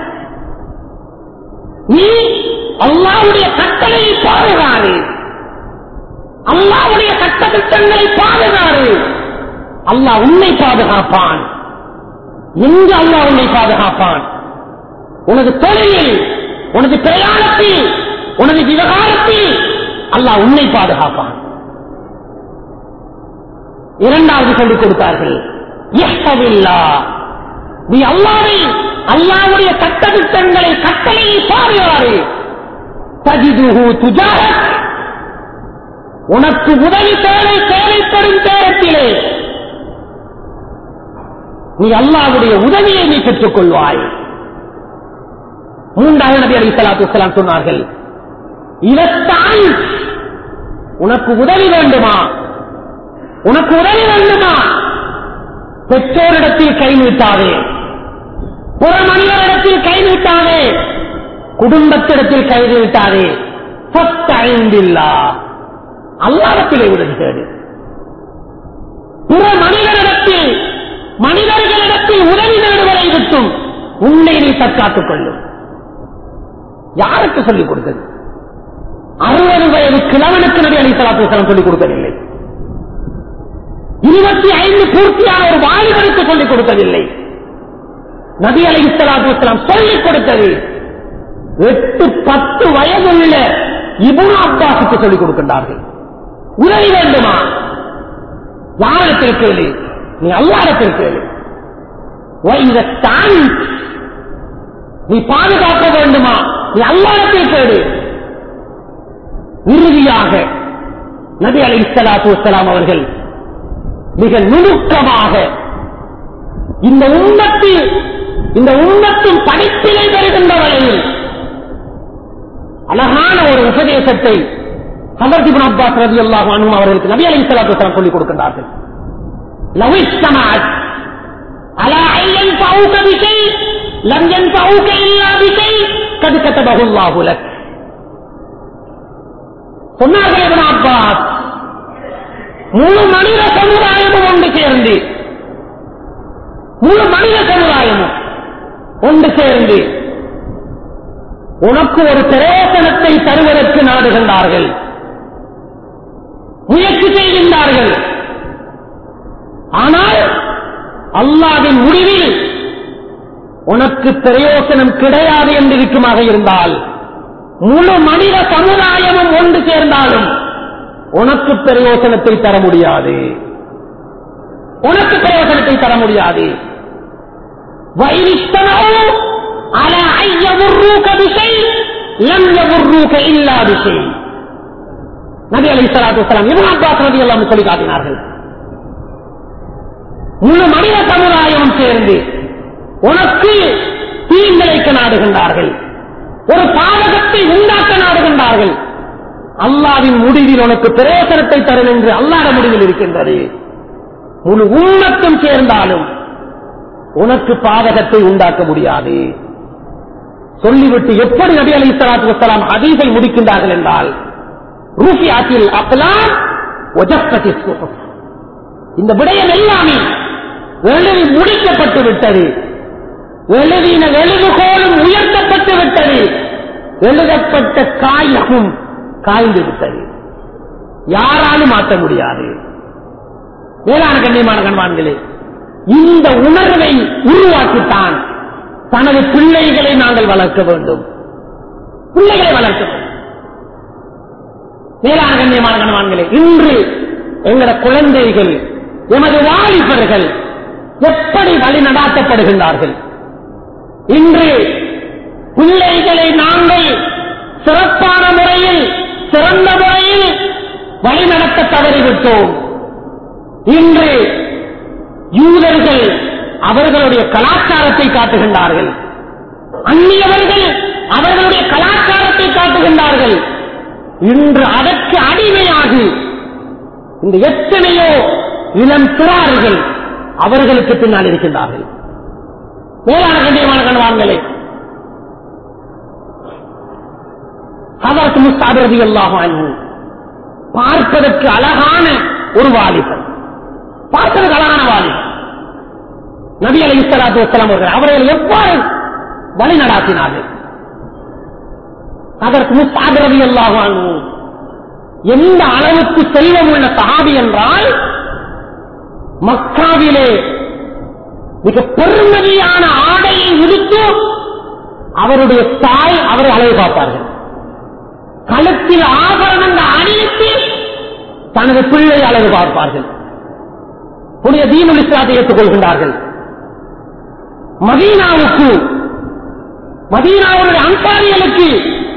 நீ அல்லாவுடைய கட்டளையை பாதுகாரு அல்லாவுடைய சட்டத்திட்டங்களை பாதுகாரு அல்லாஹ் உன்னை பாதுகாப்பான் எங்கு அல்லாஹ் உன்னை பாதுகாப்பான் உனது தொழிலில் உனது பிரயாணத்தில் உனது விவகாரத்தில் அல்லாஹ் உன்னை பாதுகாப்பான் இரண்டாவது சொல்லிக் கொடுத்தார்கள் யஹ்ஃபதில்லா. நீ அல்லாவை அல்லாவுடைய சட்டத்திட்டங்களை கட்டளையை பாதுகாரு தஜிதுஹு துஜாரக் உனக்கு உதவி தேவை தேவைப்படும் நேரத்திலே நீ அல்லாவுடைய உதவியை நீ பெற்றுக் கொள்வாய் மூன்றாவது நபி அலி சலாத்து வலாம் சொன்னார்கள் இவத்தான் உனக்கு உதவி வேண்டுமா உனக்கு உதவி வேண்டுமா பெற்றோரிடத்தில் கை நீட்டாதே புற மனிதரிடத்தில் கை நீட்டாதே குடும்பத்திடத்தில் கை நீட்டாதே ஐந்தில்லா அல்லாடத்திலே உதவி தேடு பிற மனிதனிடத்தில் மனிதர்களிடத்தில் உதவி தேடுவதை விட்டும் உன்னை நீ தற்காத்துக் கொள்ளும் யாருக்கு சொல்லிக் கொடுத்தது அறுபது வயது கிழவனுக்கு நபி அலி சலாத்து சொல்லிக் கொடுக்கவில்லை இருபத்தி ஐந்து பூர்த்தியான ஒரு வாலிபனுக்கு சொல்லிக் கொடுக்கவில்லை நபி அலி சலாத்து சொல்லிக் கொடுத்தது எட்டு பத்து வயதுள்ள இபுன் அப்பாசுக்கு சொல்லிக் கொடுக்கின்றார்கள் உதவி வேண்டுமா யாரிடத்தில் கேளு நீ அல்லாடத்தில் கேளு தான் நீ பாதுகாக்க வேண்டுமா நீ அல்லாடத்தில் கேளு இறுதியாக நபி அலி இஸ்லாத்து வலாம் அவர்கள் மிக நுணுக்கமாக இந்த உண்மத்தில் இந்த உண்மத்தின் படிப்பினை பெறுகின்ற வகையில் அழகான ஒரு உபதேசத்தை சமர்த்திபன் அப்பாஸ் ரவி அல்லாஹ் அவர்களுக்கு நபி அலி சலாத்து சொல்லிக் கொடுக்கின்றார்கள் لو اجتمعت على أن ينفعوك بشيء لم ينفعوك إلا بشيء قد كتبه الله لك சொன்னார்கள் இப்னு அப்பாஸ் முழு மனித சமுதாயமும் ஒன்று சேர்ந்து முழு மனித சமுதாயமும் ஒன்று சேர்ந்து உனக்கு ஒரு பிரயோசனத்தை தருவதற்கு நாடுகின்றார்கள் முயற்சி செய்கின்றார்கள் ஆனால் அல்லாவின் முடிவில் உனக்கு பிரயோசனம் கிடையாது என்று இருக்குமாக இருந்தால் முழு மனித சமுதாயமும் ஒன்று சேர்ந்தாலும் உனக்கு பிரயோசனத்தை தர முடியாது உனக்கு பிரயோசனத்தை தர முடியாது வைரிஷ்டனோ على أن يضروك بشيء لم يضروك إلا بشيء நபி அலி சலாத்து வலாம் இவன் அப்பாஸ் ரவி எல்லாம் சொல்லி காட்டினார்கள் முழு மனித சமுதாயம் சேர்ந்து உனக்கு தீங்கிழைக்க நாடுகின்றார்கள் ஒரு பாதகத்தை உண்டாக்க நாடுகின்றார்கள் அல்லாவின் முடிவில் உனக்கு பிரயோசனத்தை தரும் என்று அல்லாத முடிவில் இருக்கின்றது முழு உண்மத்தும் சேர்ந்தாலும் உனக்கு பாதகத்தை உண்டாக்க முடியாது சொல்லிவிட்டு எப்படி நபி அலி சலாத்து வலாம் அதீதை முடிக்கின்றார்கள் என்றால் ரூபி ஆற்றில் அப்லாம் இந்த விடயம் எல்லாமே எழுதி முடிக்கப்பட்டு விட்டது எழுதின எழுதுகோலும் உயர்த்தப்பட்டு விட்டது எழுதப்பட்ட காயமும் காய்ந்து விட்டது யாராலும் மாற்ற முடியாது மேலான கண்ணியமான கண்மான்களே இந்த உணர்வை உருவாக்கித்தான் தனது பிள்ளைகளை நாங்கள் வளர்க்க வேண்டும் பிள்ளைகளை வளர்க்க வேண்டும் மேலான கண்ணியமான கண்மான்களே இன்று எங்களோட குழந்தைகள் எமது வாலிபர்கள் எப்படி வழி நடாத்தப்படுகின்றார்கள் இன்று பிள்ளைகளை நாங்கள் சிறப்பான முறையில் சிறந்த முறையில் வழிநடத்த தவறிவிட்டோம் இன்று யூதர்கள் அவர்களுடைய கலாச்சாரத்தை காட்டுகின்றார்கள் அந்நியவர்கள் அவர்களுடைய கலாச்சாரத்தை காட்டுகின்றார்கள் இன்று அதற்கு அடிமையாகி இந்த எத்தனையோ இளம் சிறார்கள் அவர்களுக்கு பின்னால் இருக்கின்றார்கள் மேலான கண்டியமான கண்வான்களே அதற்கு முஸ்தாபிரதி எல்லாம் பார்ப்பதற்கு அழகான ஒரு வாலிபன் பார்ப்பதற்கு அழகான வாலிபன் நபி அலி இஸ்லாத்து வசலாம் அவர்கள் அவர்கள் எவ்வாறு வழி நடாத்தினார்கள் அதற்கு முஸ்தாபிரதி எல்லாம் எந்த அளவுக்கு செல்வம் உள்ள சஹாபி என்றால் மக்காவிலே மிக பெருமதியான ஆடையை விடுத்து அவருடைய தாய் அவரை அழகு பார்ப்பார்கள் கழுத்தில் ஆபரணங்கள் அணிவித்து தனது பிள்ளை அழகு பார்ப்பார்கள் புனித தீனுல் இஸ்லாத்தை ஏற்றுக்கொள்கின்றார்கள் மதீனாவுக்கு மதீனாவுடைய அன்சாரிகளுக்கு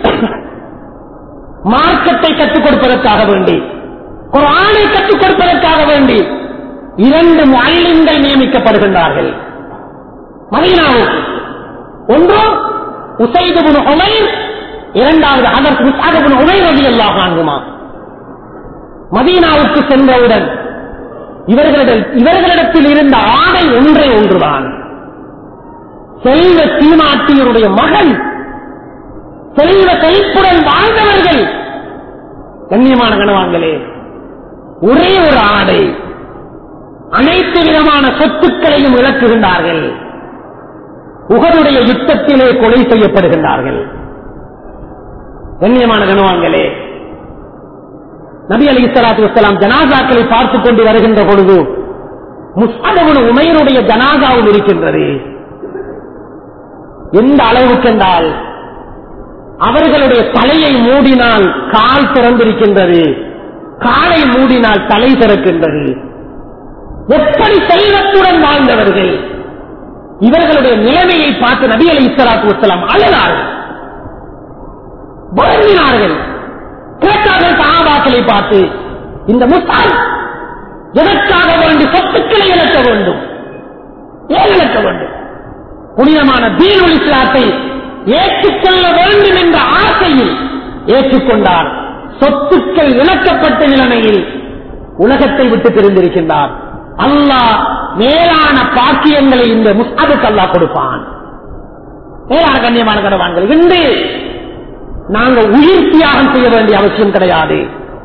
மார்க்கத்தை கற்றுக் கொடுப்பதற்காக வேண்டி ஒரு ஆணை கற்றுக் கொடுப்பதற்காக வேண்டி இரண்டு மாநிலங்கள் நியமிக்கப்படுகின்றார்கள் மதீனாவுக்கு ஒன்று உசைதுபுன் உமைர் இரண்டாவது அதற்கு முசாதபுன் உமைர் ரவி அல்லாஹ் வாங்குமா மதீனாவுக்கு சென்றவுடன் இவர்களிடம் இவர்களிடத்தில் இருந்த ஆடை ஒன்றே ஒன்றுதான் செல்வ சீமாட்டியருடைய மகன் செல்வ செழிப்புடன் வாழ்ந்தவர்கள் கண்ணியமான கணவான்களே ஒரே ஒரு ஆடை அனைத்து விதமான சொத்துக்களையும் இழக்குகின்றார்கள் உகருடைய யுத்தத்திலே கொலை செய்யப்படுகின்றார்கள் கண்ணியமான கணவான்களே நபி அலி இஸ்லாத்து வசலாம் ஜனாசாக்களை பார்த்துக் கொண்டு வருகின்ற பொழுது முஸ்தபுன் உமையனுடைய ஜனாசாவும் இருக்கின்றது எந்த அளவுக்கு என்றால் அவர்களுடைய தலையை மூடினால் கால் திறந்திருக்கின்றது காலை மூடினால் தலை திறக்கின்றது எப்படி செல்வத்துடன் வாழ்ந்தவர்கள் இவர்களுடைய நிலைமையை பார்த்து நபி அலி இஸ்லாத்து வசலாம் அழுதார்கள் வருந்தினார்கள் கேட்டார்கள் சகாபாக்களை பார்த்து இந்த முஸ்தான் எதற்காக வேண்டி சொத்துக்களை இழக்க வேண்டும் ஏன் இழக்க வேண்டும் புனிதமான தீனுல் இஸ்லாத்தை ஏற்றுக்கொள்ள வேண்டும் என்ற ஆசையில் ஏற்றுக்கொண்டார் சொத்துக்கள் இழக்கப்பட்ட நிலைமையில் உலகத்தை விட்டு தெரிந்திருக்கின்றார் அல்லாஹ் மேலான பாக்கியங்களை இந்த முஸ்தாதுக்கு அல்லாஹ் கொடுப்பான் மேலான கண்ணியமான கடவான்கள் இன்று நாங்கள் உயிர் தியாகம் செய்ய வேண்டிய அவசியம் கிடையாது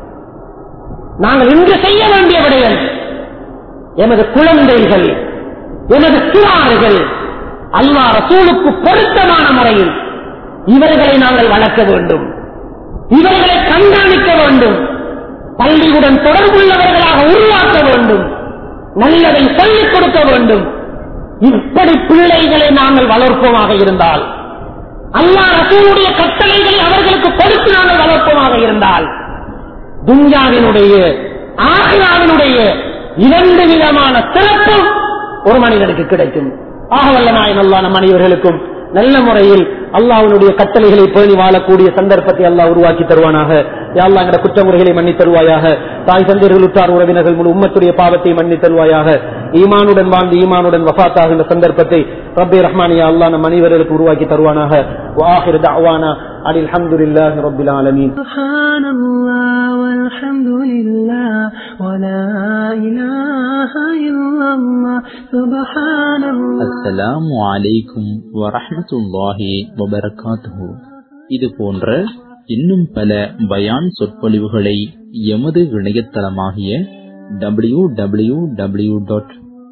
நாங்கள் இன்று செய்ய வேண்டிய விடயம் எமது குழந்தைகள் எமது சிறார்கள் அல்லா ரசூலுக்கு பொருத்தமான முறையில் இவர்களை நாங்கள் வளர்க்க வேண்டும் இவர்களை கண்காணிக்க வேண்டும் பள்ளியுடன் தொடர்புள்ளவர்களாக உருவாக்க வேண்டும் நல்லதை சொல்லிக் கொடுக்க வேண்டும் இப்படி பிள்ளைகளை நாங்கள் வளர்ப்போமாக இருந்தால் அல்லா ரசூலுடைய கட்டளைகளை அவர்களுக்கு கொடுத்து நாங்கள் வளர்ப்போமாக இருந்தால் துன்யாவினுடைய ஆகியாவினுடைய இரண்டு விதமான சிறப்பு ஒரு மனிதனுக்கு கிடைக்கும் ஆக வல்லமாய் நல்லா நம் அனைவர்களுக்கும் நல்ல முறையில் அல்லாஹ்வுடைய கட்டளைகளை பேணி வாழக்கூடிய சந்தர்ப்பத்தை அல்லாஹ் உருவாக்கி தருவானாக யாழ்லா எங்கட குற்றமுறைகளை மன்னி தருவாயாக தாய் தந்தையர்கள் உற்றார் உறவினர்கள் முழு உம்மத்துடைய பாவத்தை மன்னி தருவாயாக ஈமானுடன் வாழ்ந்து ஈமானுடன் வஃபாத்தாகின்ற சந்தர்ப்பத்தை ரப்பே ரஹ்மானியா அல்லாஹ் நம் அனைவர்களுக்கு உருவாக்கி தருவானாக வாஹிர் தஅவானா அனில் ஹம்துலில்லாஹி ரப்பில் ஆலமீன் سبحان الله والحمد لله ولا إله إلا الله سبحان الله அஸ்ஸலாமு அலைக்கும் வரஹ்மத்துல்லாஹி வபரகாத்துஹு இது போன்ற இன்னும் பல பயான் சொற்பொழிவுகளை எமது இணையதளமாகிய W W W dot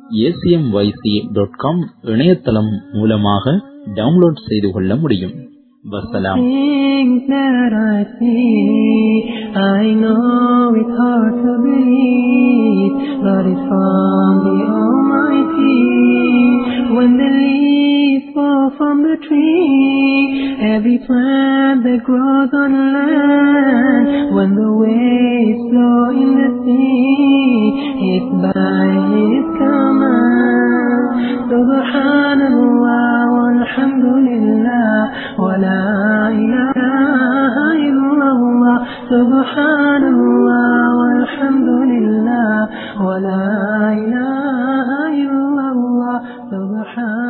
A C M Y C dot com இணையதளம் மூலமாக டவுன்லோட் செய்து கொள்ள முடியும் வசலாம் Things that I see, I know it's hard to believe, but it's from the Almighty. When the leaves fall from the tree, every plant that grows on land, when the waves flow in the sea, it's by His command. Subhanallah walhamdulillah wa la ilaha illallah. Subhanallah walhamdulillah wa la ilaha illallah. Subhan